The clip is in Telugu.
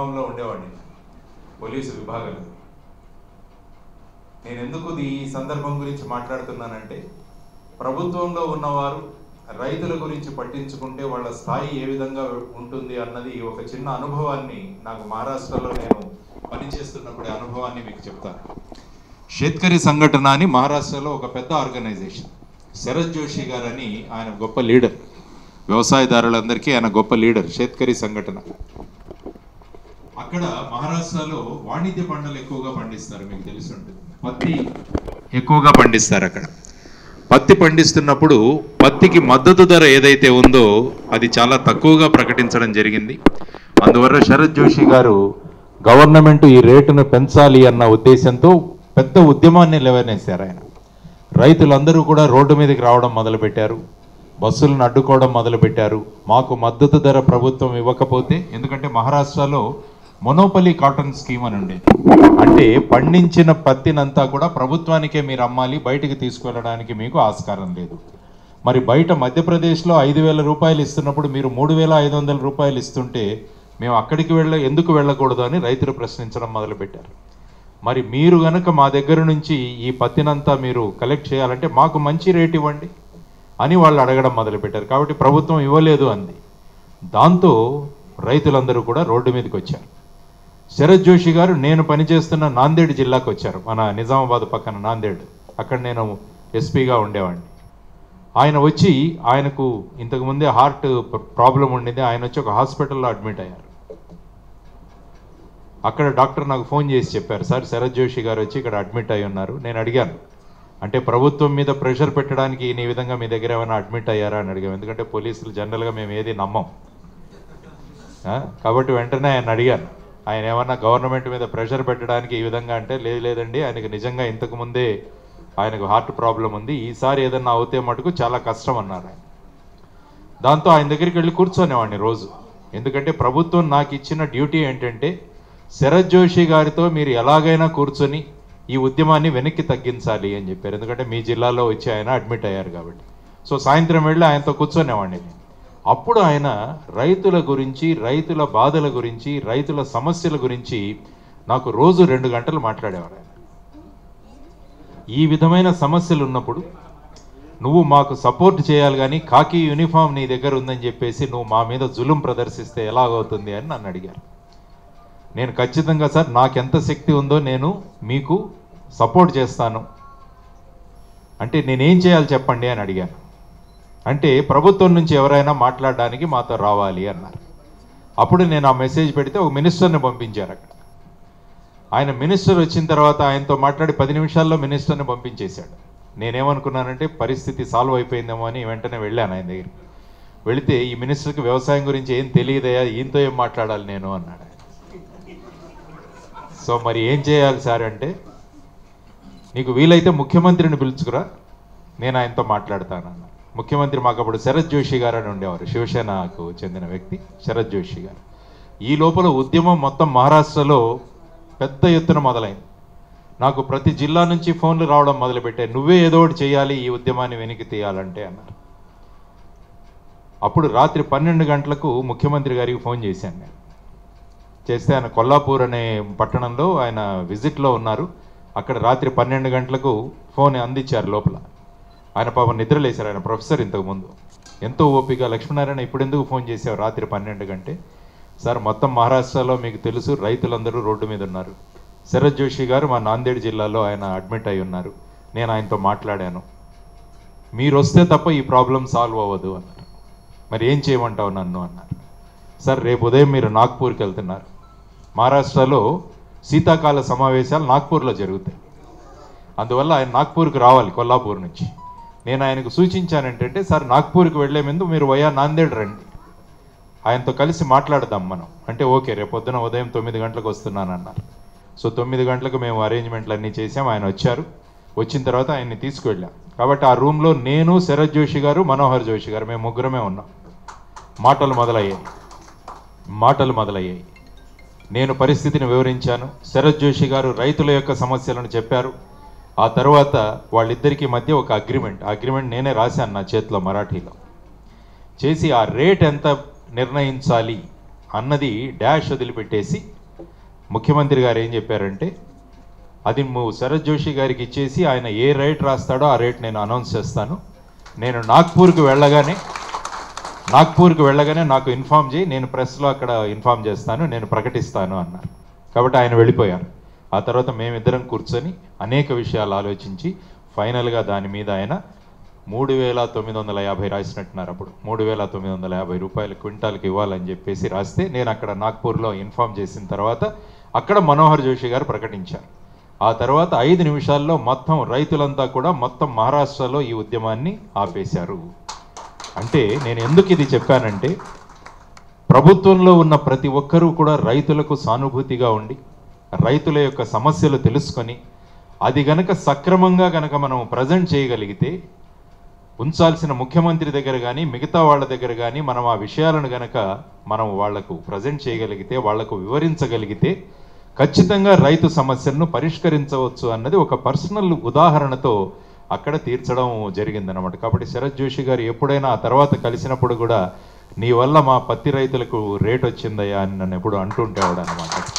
విభాగంలో ఉండేవాడిని పోలీసు విభాగంలో నేను ఎందుకు ఈ సందర్భం గురించి మాట్లాడుతున్నానంటే ప్రభుత్వంలో ఉన్నవారు రైతుల గురించి పట్టించుకుంటే వాళ్ళ స్థాయి ఏ విధంగా ఉంటుంది అన్నది ఒక చిన్న అనుభవాన్ని నాకు మహారాష్ట్రలో నేను పనిచేస్తున్నప్పుడు అనుభవాన్ని మీకు చెప్తాను షేత్కరి సంఘటన అని మహారాష్ట్రలో ఒక పెద్ద ఆర్గనైజేషన్ శరత్ జోషి గారని ఆయన గొప్ప లీడర్ వ్యవసాయదారులందరికీ ఆయన గొప్ప లీడర్ షేత్కరి సంఘటన అక్కడ మహారాష్ట్రలో వాణిజ్య పంటలు ఎక్కువగా పండిస్తారు మీకు తెలిసి ఉంటుంది పత్తి ఎక్కువగా పండిస్తారు అక్కడ పత్తి పండిస్తున్నప్పుడు పత్తికి మద్దతు ధర ఏదైతే ఉందో అది చాలా తక్కువగా ప్రకటించడం జరిగింది అందువల్ల శరత్ జోషి గారు గవర్నమెంట్ ఈ రేటును పెంచాలి అన్న ఉద్దేశంతో పెద్ద ఉద్యమాన్ని లేవనేశారు ఆయన రైతులందరూ కూడా రోడ్డు మీదకి రావడం మొదలుపెట్టారు బస్సులను అడ్డుకోవడం మొదలుపెట్టారు మాకు మద్దతు ధర ప్రభుత్వం ఇవ్వకపోతే ఎందుకంటే మహారాష్ట్రలో మొనోపలి కాటన్ స్కీమ్ అని ఉండేది అంటే పండించిన పత్తినంతా కూడా ప్రభుత్వానికే మీరు అమ్మాలి బయటికి తీసుకువెళ్ళడానికి మీకు ఆస్కారం లేదు మరి బయట మధ్యప్రదేశ్లో ఐదు వేల రూపాయలు ఇస్తున్నప్పుడు మీరు మూడు వేల ఐదు వందల రూపాయలు ఇస్తుంటే మేము అక్కడికి వెళ్ళ ఎందుకు వెళ్ళకూడదు అని రైతులు ప్రశ్నించడం మొదలుపెట్టారు మరి మీరు గనక మా దగ్గర నుంచి ఈ పత్తినంతా మీరు కలెక్ట్ చేయాలంటే మాకు మంచి రేట్ ఇవ్వండి అని వాళ్ళు అడగడం మొదలుపెట్టారు కాబట్టి ప్రభుత్వం ఇవ్వలేదు అంది దాంతో రైతులందరూ కూడా రోడ్డు మీదకి వచ్చారు శరత్ జోషి గారు నేను పనిచేస్తున్న నాందేడ్ జిల్లాకు వచ్చారు మన నిజామాబాద్ పక్కన నాందేడ్ అక్కడ నేను ఎస్పీగా ఉండేవాడిని ఆయన వచ్చి ఆయనకు ఇంతకు ముందే హార్ట్ ప్రాబ్లం ఉండింది ఆయన వచ్చి ఒక హాస్పిటల్లో అడ్మిట్ అయ్యారు అక్కడ డాక్టర్ నాకు ఫోన్ చేసి చెప్పారు సార్ శరత్ జోషి గారు వచ్చి ఇక్కడ అడ్మిట్ అయి ఉన్నారు నేను అడిగాను అంటే ప్రభుత్వం మీద ప్రెషర్ పెట్టడానికి ఈయన ఈ విధంగా మీ దగ్గర ఏమైనా అడ్మిట్ అయ్యారా అని అడిగాం ఎందుకంటే పోలీసులు జనరల్గా మేము ఏది నమ్మం ఆ, కాబట్టి వెంటనే ఆయన అడిగాను ఆయన ఏమన్నా గవర్నమెంట్ మీద ప్రెషర్ పెట్టడానికి ఈ విధంగా అంటే లేదు లేదండి ఆయనకు నిజంగా ఇంతకు ముందే ఆయనకు హార్ట్ ప్రాబ్లం ఉంది ఈసారి ఏదన్నా అవుతే మటుకు చాలా కష్టం అన్నారు ఆయన దాంతో ఆయన దగ్గరికి వెళ్ళి కూర్చొనేవాడిని రోజు ఎందుకంటే ప్రభుత్వం నాకు ఇచ్చిన డ్యూటీ ఏంటంటే శరత్ జోషి గారితో మీరు ఎలాగైనా కూర్చొని ఈ ఉద్యమాన్ని వెనక్కి తగ్గించాలి అని చెప్పారు ఎందుకంటే మీ జిల్లాలో వచ్చి ఆయన అడ్మిట్ అయ్యారు కాబట్టి సో సాయంత్రం వెళ్ళి ఆయనతో కూర్చొనేవాడిని నేను అప్పుడు ఆయన రైతుల గురించి రైతుల బాధల గురించి రైతుల సమస్యల గురించి నాకు రోజు రెండు గంటలు మాట్లాడేవారు ఆయన ఈ విధమైన సమస్యలు ఉన్నప్పుడు నువ్వు మాకు సపోర్ట్ చేయాలి కానీ కాకి యూనిఫామ్ నీ దగ్గర ఉందని చెప్పేసి నువ్వు మా మీద జులుం ప్రదర్శిస్తే ఎలాగవుతుంది అని నన్ను అడిగారు నేను ఖచ్చితంగా సార్ నాకెంత శక్తి ఉందో నేను మీకు సపోర్ట్ చేస్తాను అంటే నేనేం చేయాలి చెప్పండి అని అడిగాను అంటే ప్రభుత్వం నుంచి ఎవరైనా మాట్లాడడానికి మాతో రావాలి అన్నారు అప్పుడు నేను ఆ మెసేజ్ పెడితే ఒక మినిస్టర్ని పంపించారు అక్కడ ఆయన మినిస్టర్ వచ్చిన తర్వాత ఆయనతో మాట్లాడి పది నిమిషాల్లో మినిస్టర్ని పంపించేశాడు నేనేమనుకున్నానంటే పరిస్థితి సాల్వ్ అయిపోయిందేమో అని వెంటనే వెళ్ళాను ఆయన దగ్గరికి వెళితే ఈ మినిస్టర్కి వ్యవసాయం గురించి ఏం తెలియదయా ఈయనతో ఏం మాట్లాడాలి నేను అన్నాడు ఆయన. సో మరి ఏం చేయాలి సార్ అంటే నీకు వీలైతే ముఖ్యమంత్రిని పిలుచుకురా నేను ఆయనతో మాట్లాడతాను అన్న ముఖ్యమంత్రి మాకు అప్పుడు శరత్ జోషి గారు అని ఉండేవారు శివసేనకు చెందిన వ్యక్తి శరత్ జోషి గారు ఈ లోపల ఉద్యమం మొత్తం మహారాష్ట్రలో పెద్ద ఎత్తున మొదలైంది నాకు ప్రతి జిల్లా నుంచి ఫోన్లు రావడం మొదలుపెట్టాయి నువ్వే ఏదో ఒకటి చేయాలి ఈ ఉద్యమాన్ని వెనక్కి తీయాలంటే అన్నారు అప్పుడు రాత్రి పన్నెండు గంటలకు ముఖ్యమంత్రి గారికి ఫోన్ చేశాను నేను చేస్తే ఆయన కొల్లాపూర్ అనే పట్టణంలో ఆయన విజిట్లో ఉన్నారు అక్కడ రాత్రి పన్నెండు గంటలకు ఫోన్ అందించారు లోపల ఆయన పాపం నిద్రలేశారు ఆయన ప్రొఫెసర్ ఇంతకు ముందు ఎంతో ఓపిక లక్ష్మీనారాయణ ఇప్పుడు ఎందుకు ఫోన్ చేశారు రాత్రి పన్నెండు గంటే సార్ మొత్తం మహారాష్ట్రలో మీకు తెలుసు రైతులందరూ రోడ్డు మీద ఉన్నారు శరత్ జోషి గారు మా నాందేడ్ జిల్లాలో ఆయన అడ్మిట్ అయి ఉన్నారు నేను ఆయనతో మాట్లాడాను మీరు వస్తే తప్ప ఈ ప్రాబ్లం సాల్వ్ అవ్వదు అన్నారు మరి ఏం చేయమంటావు నన్ను అన్నారు సార్ రేపు ఉదయం మీరు నాగ్పూర్కి వెళ్తున్నారు మహారాష్ట్రలో శీతాకాల సమావేశాలు నాగ్పూర్లో జరుగుతాయి అందువల్ల ఆయన నాగ్పూర్కి రావాలి కొల్లాపూర్ నుంచి నేను ఆయనకు సూచించాను ఏంటంటే సార్ నాగ్పూర్కి వెళ్లే ముందు మీరు వయా నాందేడ్ రండి ఆయనతో కలిసి మాట్లాడదాం మనం అంటే ఓకే రేపు పొద్దున ఉదయం తొమ్మిది గంటలకు వస్తున్నాను అన్నారు సో తొమ్మిది గంటలకు మేము అరేంజ్మెంట్లు అన్నీ చేసాం ఆయన వచ్చారు వచ్చిన తర్వాత ఆయన్ని తీసుకువెళ్ళాం కాబట్టి ఆ రూమ్లో నేను శరత్ జోషి గారు మనోహర్ జోషి గారు మేము ముగ్గురమే ఉన్నాం మాటలు మొదలయ్యాయి మాటలు మొదలయ్యాయి నేను పరిస్థితిని వివరించాను శరత్ జోషి గారు రైతుల యొక్క సమస్యలను చెప్పారు ఆ తర్వాత వాళ్ళిద్దరికీ మధ్య ఒక అగ్రిమెంట్ ఆ అగ్రిమెంట్ నేనే రాశాను నా చేతిలో మరాఠీలో చేసి ఆ రేట్ ఎంత నిర్ణయించాలి అన్నది డాష్ వదిలిపెట్టేసి ముఖ్యమంత్రి గారు ఏం చెప్పారంటే అది నువ్వు శరత్ జోషి గారికి ఇచ్చేసి ఆయన ఏ రేట్ రాస్తాడో ఆ రేట్ నేను అనౌన్స్ చేస్తాను నేను నాగ్పూర్కి వెళ్ళగానే నాగ్పూర్కి వెళ్ళగానే నాకు ఇన్ఫామ్ చేయి నేను ప్రెస్లో అక్కడ ఇన్ఫామ్ చేస్తాను నేను ప్రకటిస్తాను అన్నారు కాబట్టి ఆయన వెళ్ళిపోయారు ఆ తర్వాత మేమిద్దరం కూర్చొని అనేక విషయాలు ఆలోచించి ఫైనల్గా దాని మీద ఆయన మూడు వేల తొమ్మిది వందల యాభై రాసినట్టున్నారు అప్పుడు మూడు వేల తొమ్మిది వందల యాభై రూపాయలు క్వింటాల్కి ఇవ్వాలని చెప్పేసి రాస్తే నేను అక్కడ నాగ్పూర్లో ఇన్ఫామ్ చేసిన తర్వాత అక్కడ మనోహర్ జోషి గారు ప్రకటించారు ఆ తర్వాత ఐదు నిమిషాల్లో మొత్తం రైతులంతా కూడా మొత్తం మహారాష్ట్రలో ఈ ఉద్యమాన్ని ఆపేశారు అంటే నేను ఎందుకు ఇది చెప్పానంటే ప్రభుత్వంలో ఉన్న ప్రతి ఒక్కరూ కూడా రైతులకు సానుభూతిగా ఉండి రైతుల యొక్క సమస్యలు తెలుసుకొని అది గనక సక్రమంగా గనక మనం ప్రజెంట్ చేయగలిగితే ఉంచాల్సిన ముఖ్యమంత్రి దగ్గర కానీ మిగతా వాళ్ళ దగ్గర కానీ మనం ఆ విషయాలను గనక మనం వాళ్లకు ప్రజెంట్ చేయగలిగితే వాళ్లకు వివరించగలిగితే ఖచ్చితంగా రైతు సమస్యలను పరిష్కరించవచ్చు అన్నది ఒక పర్సనల్ ఉదాహరణతో అక్కడ తీర్చడం జరిగిందనమాట కాబట్టి శరత్ జోషి గారు ఎప్పుడైనా ఆ తర్వాత కలిసినప్పుడు కూడా నీ వల్ల మా పత్తి రైతులకు రేట్ వచ్చిందయ్యా అని నన్ను ఎప్పుడు అంటుంటేవాడు అనమాట